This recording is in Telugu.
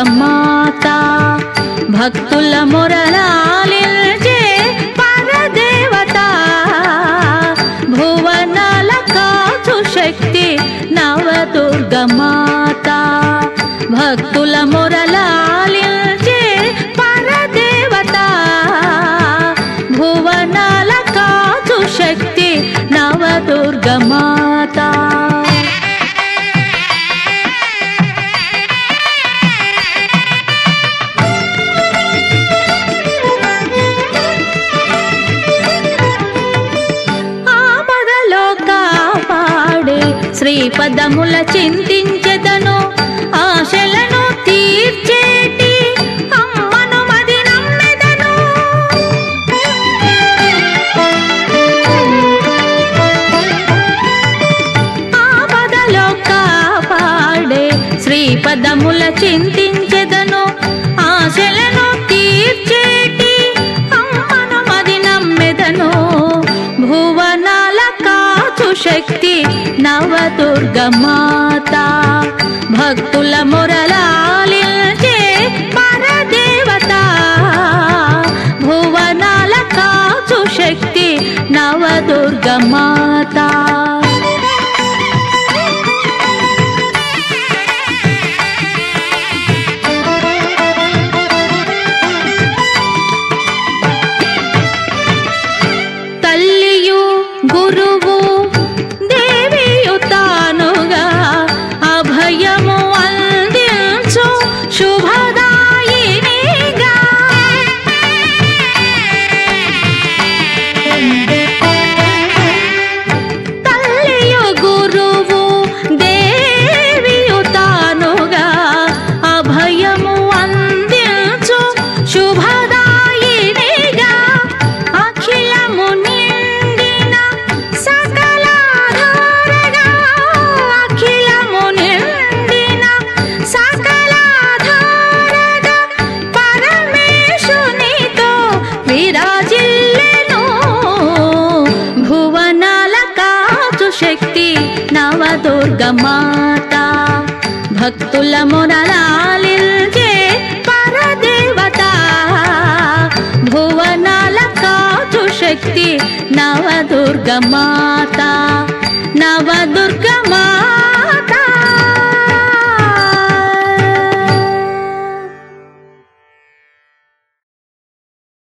నవదుర్గమాత భక్తుల మొరలాలించే పరదేవత భువనాల కాచు శక్తి నవదుర్గమాత భక్తుల మొరలాలించే పరదేవత భువనాల కాచు శక్తి నవదుర్గమాత ఆపదలో కాపాడే శ్రీపదముల చింతించెదను ఆశలను తీర్చేటి అమ్మను మది నమ్మెదను ఆపదలో కాపాడే శ్రీపదముల చింతించెదను ఆశలను తీర్చేటి అమ్మను మది నమ్మెదను భువనాల కాచు శక్తి నవదుర్గమాత భక్తుల మొరలాలించే పరదేవత భువనాల కాచు శక్తి నవదుర్గమాత తల్లియు గురువు దేవియు తానుగా అభయము అందించు శుభదాయినిగా తల్లియు గురువు దేవియు తానుగా అభయము అందించు శుభదాయినిగా అఖిలము నిండిన సకలాధారగా అఖిలము నిండిన సకలాధారగా పరమేశునితో విరాజిల్లెను భువనాల కాచు శక్తి నవదుర్గమాత భక్తుల మొరలాలించే పరదేవత భువనాల కాచు శక్తి నవదుర్గమాత నవ